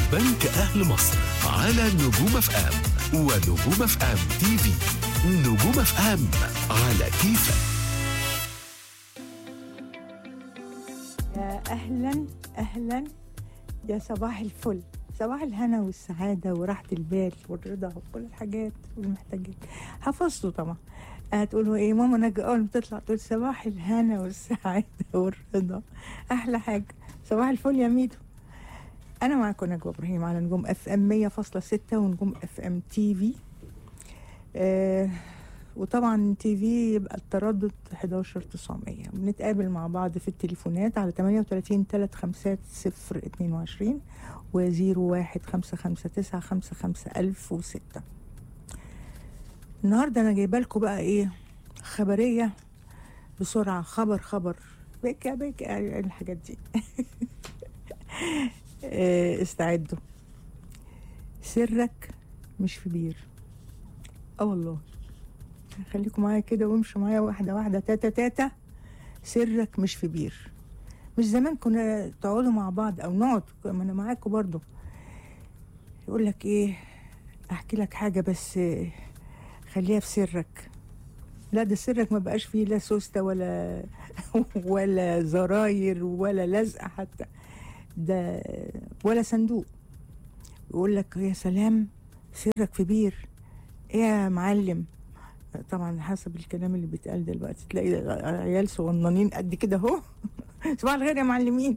بنك أهل مصر على نجوم اف ام ونجوم اف ام تي في نجوم اف ام على كيفك يا اهلا اهلا يا صباح الفل صباح الهنا والسعادة وراحة البال والرضا وكل الحاجات والمحتاجات حفظته طبعا هتقولوا ايه ماما نجا اول ما تطلع تقول صباح الهنا والسعادة والرضا احلى حاجة صباح الفل يا ميدو انا معاكم نجوى ابراهيم على نجوم اف ام 100.6 ونجوم اف ام تي في آه وطبعا تي في يبقى التردد 11900 بنتقابل مع بعض في التليفونات على 38 35 0 22 و 01 55 9 55 1006 النهارده انا جايبه لكم بقى ايه خبريه بسرعه خبر خبر بكا بكا الحاجات دي آه، استعدوا سرك مش في بير اه والله خليكم معايا كده وامشوا معايا واحده واحده تاتا تاتا سرك مش في بير مش زمان كنا تقعدوا مع بعض او نقعد ما انا معاكم برضو يقول لك ايه احكي لك حاجه بس آه، خليها في سرك لا ده سرك ما بقاش فيه لا سوسته ولا ولا زراير ولا لزقه حتى ده ولا صندوق يقول لك يا سلام سرك في بير ايه يا معلم طبعا حسب الكلام اللي بيتقال دلوقتي تلاقي عيال صغننين قد كده اهو صباح الخير يا معلمين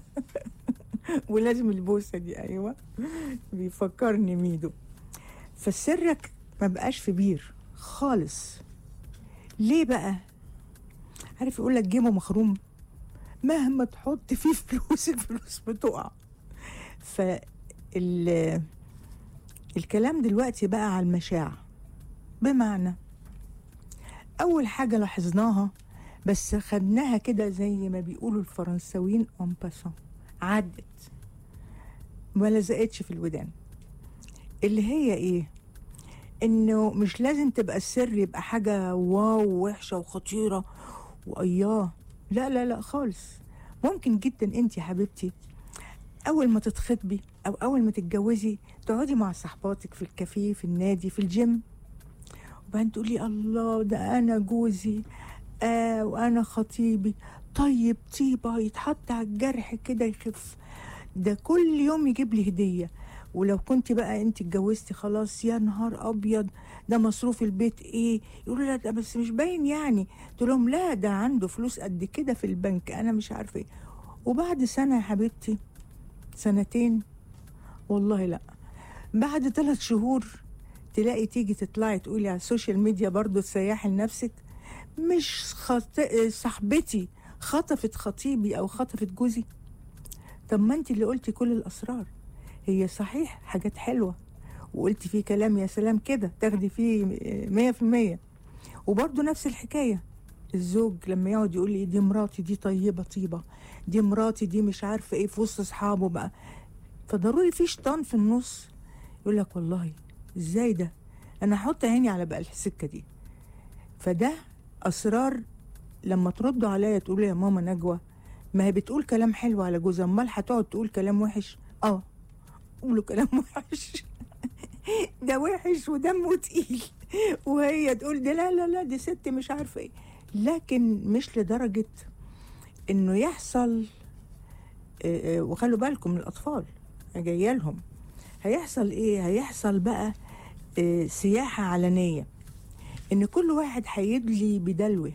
ولازم البوسه دي ايوه بيفكرني ميدو فسرك ما بقاش في بير خالص ليه بقى عارف يقول لك جيبه مخروم مهما تحط فيه فلوس الفلوس بتقع ف ال- الكلام دلوقتي بقى على المشاع بمعنى اول حاجه لاحظناها بس خدناها كده زي ما بيقولوا الفرنساويين اون باسون عدت ما لزقتش في الودان اللي هي ايه انه مش لازم تبقى السر يبقى حاجه واو وحشه وخطيره واياه لا لا لا خالص ممكن جدا انت يا حبيبتي اول ما تتخطبي او اول ما تتجوزي تقعدي مع صحباتك في الكافيه في النادي في الجيم وبعدين تقولي الله ده انا جوزي آه وانا خطيبي طيب طيبه يتحط على الجرح كده يخف ده كل يوم يجيب لي هديه ولو كنت بقى انت اتجوزتي خلاص يا نهار ابيض ده مصروف البيت ايه يقولوا لا ده بس مش باين يعني تقول لهم لا ده عنده فلوس قد كده في البنك انا مش عارفه ايه وبعد سنه يا حبيبتي سنتين والله لا بعد ثلاث شهور تلاقي تيجي تطلعي تقولي على السوشيال ميديا برضو تسيحي لنفسك مش خط... صاحبتي خطفت خطيبي او خطفت جوزي طب ما انت اللي قلتي كل الاسرار هي صحيح حاجات حلوه وقلتي فيه كلام يا سلام كده تاخدي فيه مية في المية وبرضه نفس الحكاية الزوج لما يقعد يقول لي دي مراتي دي طيبة طيبة دي مراتي دي مش عارفة ايه في وسط اصحابه بقى فضروري في شيطان في النص يقول لك والله ازاي ده انا هحط عيني على بقى السكة دي فده اسرار لما تردوا عليا تقولوا يا ماما نجوى ما هي بتقول كلام حلو على جوزها امال هتقعد تقول كلام وحش اه قولوا كلام وحش ده وحش ودمه تقيل وهي تقول ده لا لا لا دي ست مش عارفه ايه لكن مش لدرجه انه يحصل آه، آه، وخلوا بالكم من الاطفال جايه لهم هيحصل ايه هيحصل بقى آه، سياحه علنيه ان كل واحد هيدلي بدلوه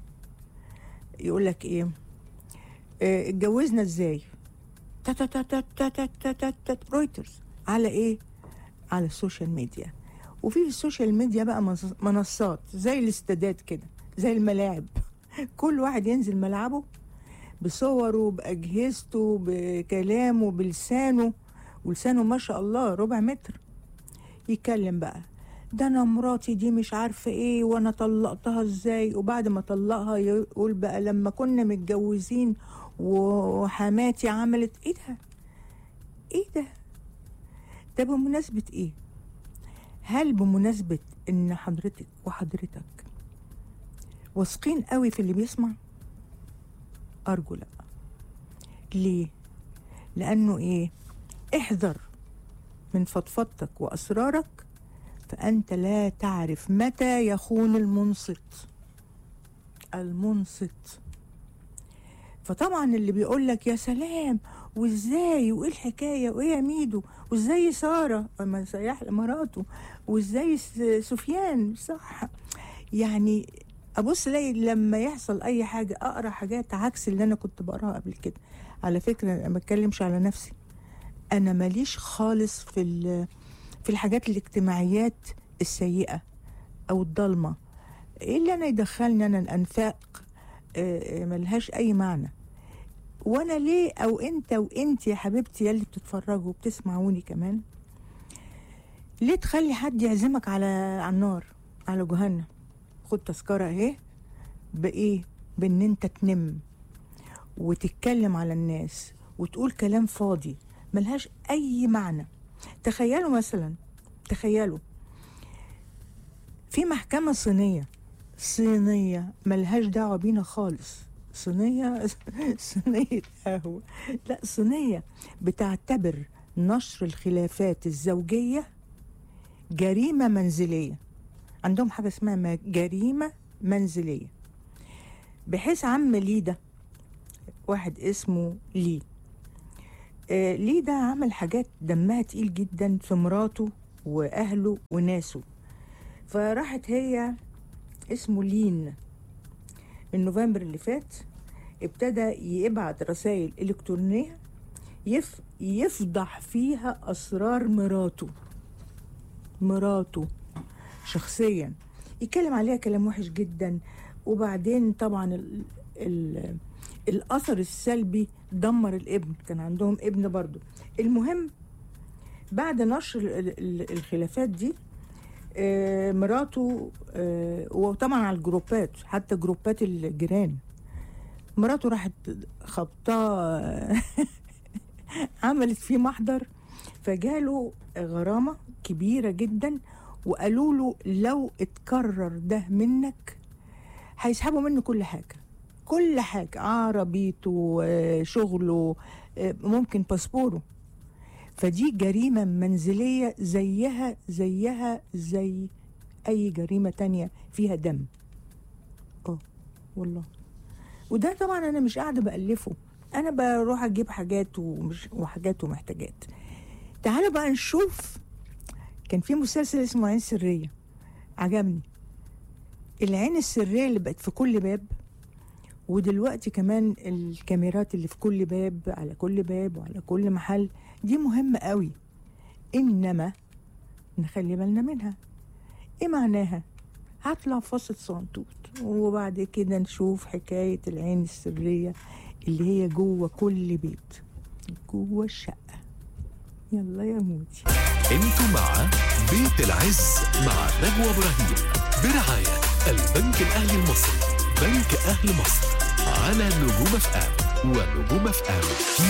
يقول لك ايه آه، اتجوزنا ازاي تا تا تا تا تا تا تا تا تا رويترز على ايه على السوشيال ميديا وفي في السوشيال ميديا بقى منص- منصات زي الاستادات كده زي الملاعب كل واحد ينزل ملعبه بصوره بأجهزته بكلامه بلسانه ولسانه ما شاء الله ربع متر يتكلم بقى ده انا مراتي دي مش عارفه ايه وانا طلقتها ازاي وبعد ما طلقها يقول بقى لما كنا متجوزين وحماتي عملت ايه ده ايه ده ده بمناسبة ايه هل بمناسبة ان حضرتك وحضرتك واثقين قوي في اللي بيسمع ارجو لا ليه لانه ايه احذر من فضفضتك وأسرارك فأنت لا تعرف متى يخون المنصت المنصت فطبعا اللي بيقول لك يا سلام وازاي وايه الحكايه وايه يا ميدو وازاي ساره ما سيح مراته وازاي س- سفيان صح يعني ابص الاقي لما يحصل اي حاجه اقرا حاجات عكس اللي انا كنت بقراها قبل كده على فكره انا ما بتكلمش على نفسي انا ماليش خالص في ال- في الحاجات الاجتماعيات السيئه او الضلمه ايه اللي انا يدخلني انا الانفاق آه، آه، ملهاش اي معنى وانا ليه او انت وانت يا حبيبتي يلي بتتفرجوا وبتسمعوني كمان ليه تخلي حد يعزمك على على النار على جهنم خد تذكره اهي بايه بان انت تنم وتتكلم على الناس وتقول كلام فاضي ملهاش اي معنى تخيلوا مثلا تخيلوا في محكمة صينية صينية ملهاش دعوة بينا خالص صينية صينية قهوة لا صينية بتعتبر نشر الخلافات الزوجية جريمة منزلية عندهم حاجة اسمها ما- جريمة منزلية بحيث عم لي ده واحد اسمه لي آه لي ده عمل حاجات دمها تقيل جدا في مراته وأهله وناسه فراحت هي اسمه لين من نوفمبر اللي فات ابتدى يبعت رسائل إلكترونية يف يفضح فيها أسرار مراته مراته شخصيا يتكلم عليها كلام وحش جدا وبعدين طبعا ال ال الأثر السلبي دمر الابن كان عندهم ابن برضو المهم بعد نشر ال- ال- الخلافات دي آه، مراته آه، وطبعا على الجروبات حتى جروبات الجيران مراته راحت خبطاه عملت فيه محضر فجاله غرامة كبيرة جدا وقالوا له لو اتكرر ده منك هيسحبوا منه كل حاجة كل حاجة عربيته آه، شغله آه، ممكن باسبوره فدي جريمة منزلية زيها زيها زي أي جريمة تانية فيها دم اه والله وده طبعا أنا مش قاعدة بألفه أنا بروح أجيب حاجات ومش وحاجات ومحتاجات تعالوا بقى نشوف كان في مسلسل اسمه عين سرية عجبني العين السرية اللي بقت في كل باب ودلوقتي كمان الكاميرات اللي في كل باب على كل باب وعلى كل محل دي مهمة قوي إنما نخلي بالنا منها إيه معناها؟ هطلع فاصل صنطوط وبعد كده نشوف حكاية العين السرية اللي هي جوه كل بيت جوه الشقة يلا يا مودي انتوا مع بيت العز مع نجوى ابراهيم برعاية البنك الاهلي المصري بنك اهل مصر على نجوم اف ام ونجوم اف ام